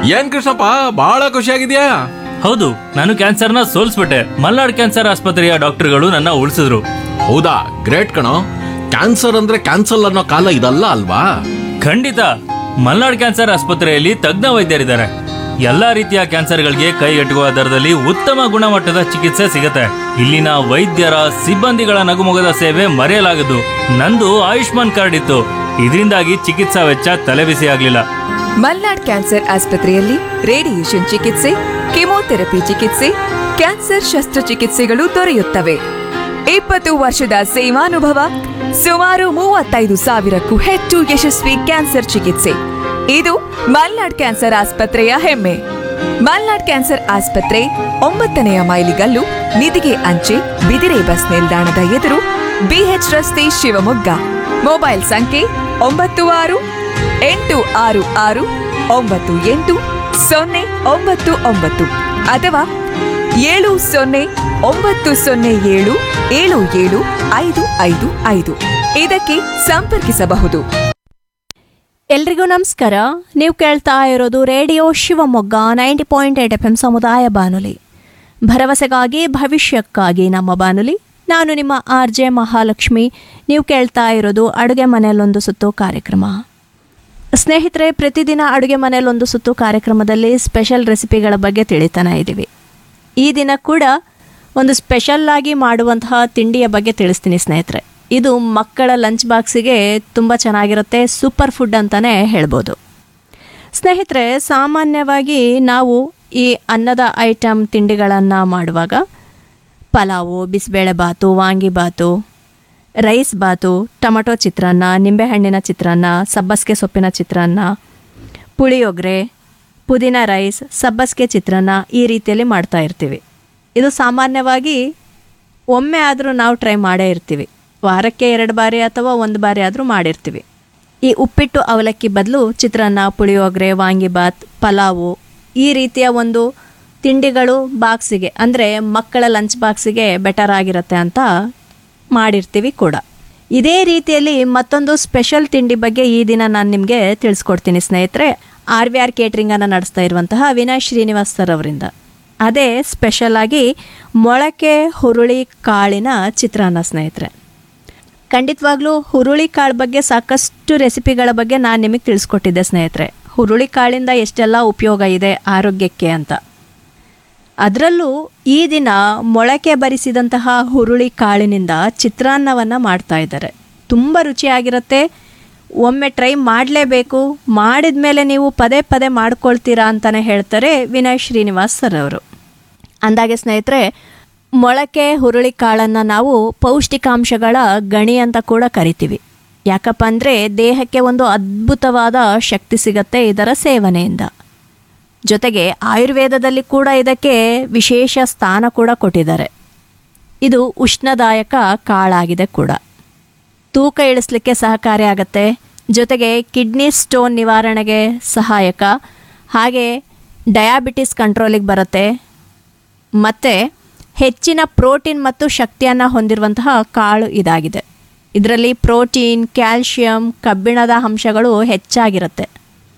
ಏನ್ ಕೃಷ್ಣಪ್ಪ ಬಹಳ ಖುಷಿಯಾಗಿದ್ಯಾ ಹೌದು ನಾನು ಕ್ಯಾನ್ಸರ್ನ ಸೋಲ್ಸ್ಬಿಟ್ಟೆ ಮಲ್ನಾಡ್ ಕ್ಯಾನ್ಸರ್ ಆಸ್ಪತ್ರೆಯ ಡಾಕ್ಟರ್ಗಳು ನನ್ನ ಉಳಿಸಿದ್ರು ಹೌದಾ ಗ್ರೇಟ್ ಕಣೋ ಕ್ಯಾನ್ಸರ್ ಅಂದ್ರೆ ಕ್ಯಾನ್ಸಲ್ ಅನ್ನೋ ಕಾಲ ಇದಲ್ಲ ಅಲ್ವಾ ಖಂಡಿತ ಮಲ್ನಾಡ್ ಕ್ಯಾನ್ಸರ್ ಆಸ್ಪತ್ರೆಯಲ್ಲಿ ತಜ್ಞ ವೈದ್ಯರಿದ್ದಾರೆ ಎಲ್ಲಾ ರೀತಿಯ ಕ್ಯಾನ್ಸರ್ಗಳಿಗೆ ಕೈಗೆಟುಕುವ ದರದಲ್ಲಿ ಉತ್ತಮ ಗುಣಮಟ್ಟದ ಚಿಕಿತ್ಸೆ ಸಿಗುತ್ತೆ ಇಲ್ಲಿನ ವೈದ್ಯರ ಸಿಬ್ಬಂದಿಗಳ ನಗುಮೊಗದ ಸೇವೆ ಮರೆಯಲಾಗದು ನಂದು ಆಯುಷ್ಮಾನ್ ಕಾರ್ಡ್ ಇತ್ತು ಇದರಿಂದಾಗಿ ಚಿಕಿತ್ಸಾ ವೆಚ್ಚ ತಲೆಬಿಸಿ ಆಗ್ಲಿಲ್ಲ ಮಲ್ನಾಡ್ ಕ್ಯಾನ್ಸರ್ ಆಸ್ಪತ್ರೆಯಲ್ಲಿ ರೇಡಿಯೇಷನ್ ಚಿಕಿತ್ಸೆ ಕೆಮೊಥೆರಪಿ ಚಿಕಿತ್ಸೆ ಕ್ಯಾನ್ಸರ್ ಶಸ್ತ್ರಚಿಕಿತ್ಸೆಗಳು ದೊರೆಯುತ್ತವೆ ಇಪ್ಪತ್ತು ವರ್ಷದ ಸೇವಾನುಭವ ಸುಮಾರು ಮೂವತ್ತೈದು ಸಾವಿರಕ್ಕೂ ಹೆಚ್ಚು ಯಶಸ್ವಿ ಕ್ಯಾನ್ಸರ್ ಚಿಕಿತ್ಸೆ ಇದು ಮಲ್ನಾಡ್ ಕ್ಯಾನ್ಸರ್ ಆಸ್ಪತ್ರೆಯ ಹೆಮ್ಮೆ ಮಲ್ನಾಡ್ ಕ್ಯಾನ್ಸರ್ ಆಸ್ಪತ್ರೆ ಒಂಬತ್ತನೆಯ ಮೈಲಿಗಲ್ಲು ನಿಧಿಗೆ ಅಂಚೆ ಬಿದಿರೆ ಬಸ್ ನಿಲ್ದಾಣದ ಎದುರು ಬಿಎಚ್ ರಸ್ತೆ ಶಿವಮೊಗ್ಗ ಮೊಬೈಲ್ ಸಂಖ್ಯೆ ಒಂಬತ್ತು ಆರು ಎಂಟು ಆರು ಆರು ಒಂಬತ್ತು ಎಂಟು ಸೊನ್ನೆ ಒಂಬತ್ತು ಒಂಬತ್ತು ಅಥವಾ ಏಳು ಸೊನ್ನೆ ಒಂಬತ್ತು ಸೊನ್ನೆ ಏಳು ಏಳು ಏಳು ಐದು ಐದು ಐದು ಇದಕ್ಕೆ ಸಂಪರ್ಕಿಸಬಹುದು ಎಲ್ರಿಗೂ ನಮಸ್ಕಾರ ನೀವು ಕೇಳ್ತಾ ಇರೋದು radio Shivamogga ninety point eight F M ಸಮುದಾಯ ಬಾನುಲಿ ಭರವಸೆಗಾಗಿ ಭವಿಷ್ಯಕ್ಕಾಗಿ ನಮ್ಮ ಬಾನುಲಿ ನಾನು ನಿಮ್ಮ ಆರ್ ಜೆ ಮಹಾಲಕ್ಷ್ಮಿ ನೀವು ಕೇಳ್ತಾ ಇರೋದು ಅಡುಗೆ ಮನೆಯಲ್ಲೊಂದು ಸುತ್ತು ಕಾರ್ಯಕ್ರಮ ಸ್ನೇಹಿತರೆ ಪ್ರತಿದಿನ ಅಡುಗೆ ಮನೆಯಲ್ಲೊಂದು ಸುತ್ತು ಕಾರ್ಯಕ್ರಮದಲ್ಲಿ ಸ್ಪೆಷಲ್ ರೆಸಿಪಿಗಳ ಬಗ್ಗೆ ತಿಳಿತಾನೆ ಇದ್ದೀವಿ ಈ ದಿನ ಕೂಡ ಒಂದು ಸ್ಪೆಷಲ್ ಆಗಿ ಮಾಡುವಂತಹ ತಿಂಡಿಯ ಬಗ್ಗೆ ತಿಳಿಸ್ತೀನಿ ಸ್ನೇಹಿತರೆ ಇದು ಮಕ್ಕಳ ಲಂಚ್ ಬಾಕ್ಸಿಗೆ ತುಂಬ ಚೆನ್ನಾಗಿರುತ್ತೆ ಸೂಪರ್ ಫುಡ್ ಅಂತಲೇ ಹೇಳ್ಬೋದು ಸ್ನೇಹಿತರೆ ಸಾಮಾನ್ಯವಾಗಿ ನಾವು ಈ ಅನ್ನದ ಐಟಮ್ ತಿಂಡಿಗಳನ್ನು ಮಾಡುವಾಗ ಪಲಾವು ಬಿಸಿಬೇಳೆಬಾತು ವಾಂಗಿಬಾತು ರೈಸ್ ಬಾತು ಟೊಮಟೊ ಚಿತ್ರಾನ್ನ ನಿಂಬೆಹಣ್ಣಿನ ಚಿತ್ರಾನ್ನ ಸಬ್ಬಸಿಗೆ ಸೊಪ್ಪಿನ ಚಿತ್ರಾನ್ನ ಪುಳಿಯೋಗರೆ ಪುದೀನ ರೈಸ್ ಸಬ್ಬಸಿಗೆ ಚಿತ್ರಾನ್ನ ಈ ರೀತಿಯಲ್ಲಿ ಮಾಡ್ತಾ ಇರ್ತೀವಿ ಇದು ಸಾಮಾನ್ಯವಾಗಿ ಒಮ್ಮೆ ಆದರೂ ನಾವು ಟ್ರೈ ಮಾಡೇ ಇರ್ತೀವಿ ವಾರಕ್ಕೆ ಎರಡು ಬಾರಿ ಅಥವಾ ಒಂದು ಬಾರಿ ಆದರೂ ಮಾಡಿರ್ತೀವಿ ಈ ಉಪ್ಪಿಟ್ಟು ಅವಲಕ್ಕಿ ಬದಲು ಚಿತ್ರಾನ್ನ ಪುಳಿಯೋಗರೆ ವಾಂಗಿಬಾತ್ ಪಲಾವು ಈ ರೀತಿಯ ಒಂದು ತಿಂಡಿಗಳು ಬಾಕ್ಸಿಗೆ ಅಂದರೆ ಮಕ್ಕಳ ಲಂಚ್ ಬಾಕ್ಸಿಗೆ ಬೆಟರ್ ಆಗಿರುತ್ತೆ ಅಂತ ಮಾಡಿರ್ತೀವಿ ಕೂಡ ಇದೇ ರೀತಿಯಲ್ಲಿ ಮತ್ತೊಂದು ಸ್ಪೆಷಲ್ ತಿಂಡಿ ಬಗ್ಗೆ ಈ ದಿನ ನಾನು ನಿಮಗೆ ತಿಳಿಸ್ಕೊಡ್ತೀನಿ ಸ್ನೇಹಿತರೆ ಆರ್ ವಿ ಆರ್ ಕೇಟ್ರಿಂಗನ್ನು ನಡೆಸ್ತಾ ಇರುವಂತಹ ಅವಿನಾಶ್ ಶ್ರೀನಿವಾಸ್ ಸರ್ ಅವರಿಂದ ಅದೇ ಸ್ಪೆಷಲ್ ಆಗಿ ಮೊಳಕೆ ಹುರುಳಿ ಕಾಳಿನ ಚಿತ್ರಾನ್ನ ಸ್ನೇಹಿತರೆ ಖಂಡಿತವಾಗ್ಲೂ ಹುರುಳಿ ಕಾಳು ಬಗ್ಗೆ ಸಾಕಷ್ಟು ರೆಸಿಪಿಗಳ ಬಗ್ಗೆ ನಾನು ನಿಮಗೆ ತಿಳಿಸ್ಕೊಟ್ಟಿದ್ದೆ ಸ್ನೇಹಿತರೆ ಹುರುಳಿ ಕಾಳಿಂದ ಎಷ್ಟೆಲ್ಲ ಉಪಯೋಗ ಇದೆ ಆರೋಗ್ಯಕ್ಕೆ ಅಂತ ಅದರಲ್ಲೂ ಈ ದಿನ ಮೊಳಕೆ ಬರಿಸಿದಂತಹ ಹುರುಳಿ ಕಾಳಿನಿಂದ ಚಿತ್ರಾನ್ನವನ್ನು ಮಾಡ್ತಾ ಇದ್ದಾರೆ ತುಂಬ ರುಚಿಯಾಗಿರುತ್ತೆ ಒಮ್ಮೆ ಟ್ರೈ ಮಾಡಲೇಬೇಕು ಮಾಡಿದ ಮೇಲೆ ನೀವು ಪದೇ ಪದೇ ಮಾಡ್ಕೊಳ್ತೀರಾ ಅಂತಲೇ ಹೇಳ್ತಾರೆ ವಿನಯ್ ಶ್ರೀನಿವಾಸ್ ಸರ್ ಅವರು ಅಂದಾಗೆ ಸ್ನೇಹಿತರೆ ಮೊಳಕೆ ಹುರುಳಿ ಕಾಳನ್ನು ನಾವು ಪೌಷ್ಟಿಕಾಂಶಗಳ ಗಣಿ ಅಂತ ಕೂಡ ಕರಿತೀವಿ ಯಾಕಪ್ಪ ಅಂದರೆ ದೇಹಕ್ಕೆ ಒಂದು ಅದ್ಭುತವಾದ ಶಕ್ತಿ ಸಿಗತ್ತೆ ಇದರ ಸೇವನೆಯಿಂದ ಜೊತೆಗೆ ಆಯುರ್ವೇದದಲ್ಲಿ ಕೂಡ ಇದಕ್ಕೆ ವಿಶೇಷ ಸ್ಥಾನ ಕೂಡ ಕೊಟ್ಟಿದ್ದಾರೆ ಇದು ಉಷ್ಣದಾಯಕ ಕಾಳಾಗಿದೆ ಕೂಡ ತೂಕ ಇಳಿಸ್ಲಿಕ್ಕೆ ಸಹಕಾರಿಯಾಗತ್ತೆ ಜೊತೆಗೆ ಕಿಡ್ನಿ ಸ್ಟೋನ್ ನಿವಾರಣೆಗೆ ಸಹಾಯಕ ಹಾಗೆ ಡಯಾಬಿಟಿಸ್ ಕಂಟ್ರೋಲಿಗೆ ಬರುತ್ತೆ ಮತ್ತು ಹೆಚ್ಚಿನ ಪ್ರೋಟೀನ್ ಮತ್ತು ಶಕ್ತಿಯನ್ನು ಹೊಂದಿರುವಂತಹ ಕಾಳು ಇದಾಗಿದೆ ಇದರಲ್ಲಿ ಪ್ರೋಟೀನ್ ಕ್ಯಾಲ್ಶಿಯಂ ಕಬ್ಬಿಣದ ಅಂಶಗಳು ಹೆಚ್ಚಾಗಿರುತ್ತೆ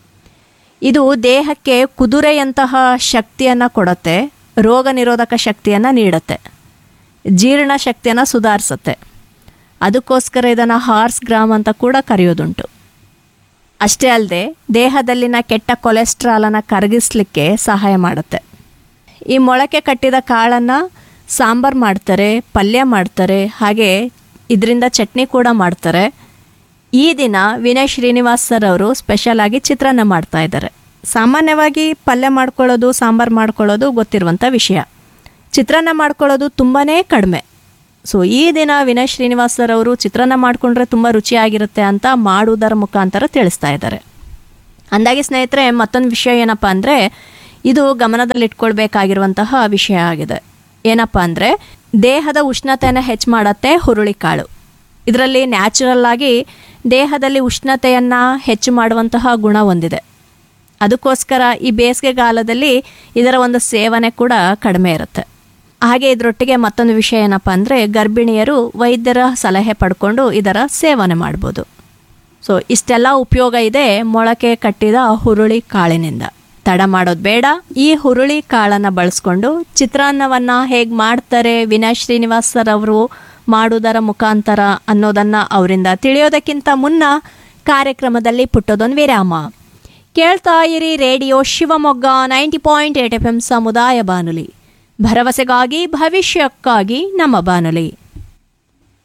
ಇದು ದೇಹಕ್ಕೆ ಕುದುರೆಯಂತಹ ಶಕ್ತಿಯನ್ನು ಕೊಡುತ್ತೆ ರೋಗ ನಿರೋಧಕ ಶಕ್ತಿಯನ್ನು ನೀಡುತ್ತೆ ಜೀರ್ಣ ಶಕ್ತಿಯನ್ನು ಸುಧಾರಿಸುತ್ತೆ ಅದಕ್ಕೋಸ್ಕರ ಇದನ್ನು ಹಾರ್ಸ್ ಗ್ರಾಮ್ ಅಂತ ಕೂಡ ಕರೆಯೋದುಂಟು ಅಷ್ಟೇ ಅಲ್ಲದೆ ದೇಹದಲ್ಲಿನ ಕೆಟ್ಟ ಕೊಲೆಸ್ಟ್ರಾಲನ್ನು ಕರಗಿಸ್ಲಿಕ್ಕೆ ಸಹಾಯ ಮಾಡುತ್ತೆ ಈ ಮೊಳಕೆ ಕಟ್ಟಿದ ಕಾಳನ್ನು ಸಾಂಬಾರು ಮಾಡ್ತಾರೆ ಪಲ್ಯ ಮಾಡ್ತಾರೆ ಹಾಗೆ ಇದರಿಂದ ಚಟ್ನಿ ಕೂಡ ಮಾಡ್ತಾರೆ ಈ ದಿನ ವಿನಯ್ ಶ್ರೀನಿವಾಸ್ ಸರ್ ಅವರು ಸ್ಪೆಷಲ್ ಆಗಿ ಚಿತ್ರಾನ್ನ ಮಾಡ್ತಾ ಇದ್ದಾರೆ ಸಾಮಾನ್ಯವಾಗಿ ಪಲ್ಯ ಮಾಡ್ಕೊಳ್ಳೋದು ಸಾಂಬಾರು ಮಾಡ್ಕೊಳ್ಳೋದು ಗೊತ್ತಿರುವಂಥ ವಿಷಯ ಚಿತ್ರಾನ್ನ ಮಾಡ್ಕೊಳ್ಳೋದು ತುಂಬಾ ಕಡಿಮೆ ಸೊ ಈ ದಿನ ವಿನಯ್ ಶ್ರೀನಿವಾಸ್ ಸರ್ ಅವರು ಚಿತ್ರಾನ್ನ ಮಾಡಿಕೊಂಡ್ರೆ ತುಂಬ ರುಚಿಯಾಗಿರುತ್ತೆ ಅಂತ ಮಾಡುವುದರ ಮುಖಾಂತರ ತಿಳಿಸ್ತಾ ಇದ್ದಾರೆ ಅಂದಾಗೆ ಸ್ನೇಹಿತರೆ ಮತ್ತೊಂದು ವಿಷಯ ಏನಪ್ಪ ಅಂದರೆ ಇದು ಗಮನದಲ್ಲಿಟ್ಕೊಳ್ಬೇಕಾಗಿರುವಂತಹ ವಿಷಯ ಆಗಿದೆ ಏನಪ್ಪ ಅಂದರೆ ದೇಹದ ಉಷ್ಣತೆಯನ್ನು ಹೆಚ್ಚು ಮಾಡತ್ತೆ ಹುರುಳಿಕಾಳು ಇದರಲ್ಲಿ ನ್ಯಾಚುರಲ್ ಆಗಿ ದೇಹದಲ್ಲಿ ಉಷ್ಣತೆಯನ್ನು ಹೆಚ್ಚು ಮಾಡುವಂತಹ ಗುಣ ಹೊಂದಿದೆ ಅದಕ್ಕೋಸ್ಕರ ಈ ಬೇಸಿಗೆಗಾಲದಲ್ಲಿ ಇದರ ಒಂದು ಸೇವನೆ ಕೂಡ ಕಡಿಮೆ ಇರುತ್ತೆ ಹಾಗೆ ಇದರೊಟ್ಟಿಗೆ ಮತ್ತೊಂದು ವಿಷಯ ಏನಪ್ಪ ಅಂದರೆ ಗರ್ಭಿಣಿಯರು ವೈದ್ಯರ ಸಲಹೆ ಪಡ್ಕೊಂಡು ಇದರ ಸೇವನೆ ಮಾಡ್ಬೋದು ಸೊ ಇಷ್ಟೆಲ್ಲ ಉಪಯೋಗ ಇದೆ ಮೊಳಕೆ ಕಟ್ಟಿದ ಹುರುಳಿ ಕಾಳಿನಿಂದ ತಡ ಮಾಡೋದು ಬೇಡ ಈ ಹುರುಳಿ ಕಾಳನ್ನು ಬಳಸ್ಕೊಂಡು ಚಿತ್ರಾನ್ನವನ್ನು ಹೇಗೆ ಮಾಡ್ತಾರೆ ವಿನಯ್ ಶ್ರೀನಿವಾಸ್ ಸರ್ ಅವರು ಮಾಡುವುದರ ಮುಖಾಂತರ ಅನ್ನೋದನ್ನು ಅವರಿಂದ ತಿಳಿಯೋದಕ್ಕಿಂತ ಮುನ್ನ ಕಾರ್ಯಕ್ರಮದಲ್ಲಿ ಪುಟ್ಟದೊಂದು ವಿರಾಮ ಕೇಳ್ತಾ ಇರಿ radio Shivamogga ninety point eight F M ಸಮುದಾಯ ಬಾನುಲಿ ಭರವಸೆಗಾಗಿ ಭವಿಷ್ಯಕ್ಕಾಗಿ ನಮ್ಮ ಬಾನುಲಿ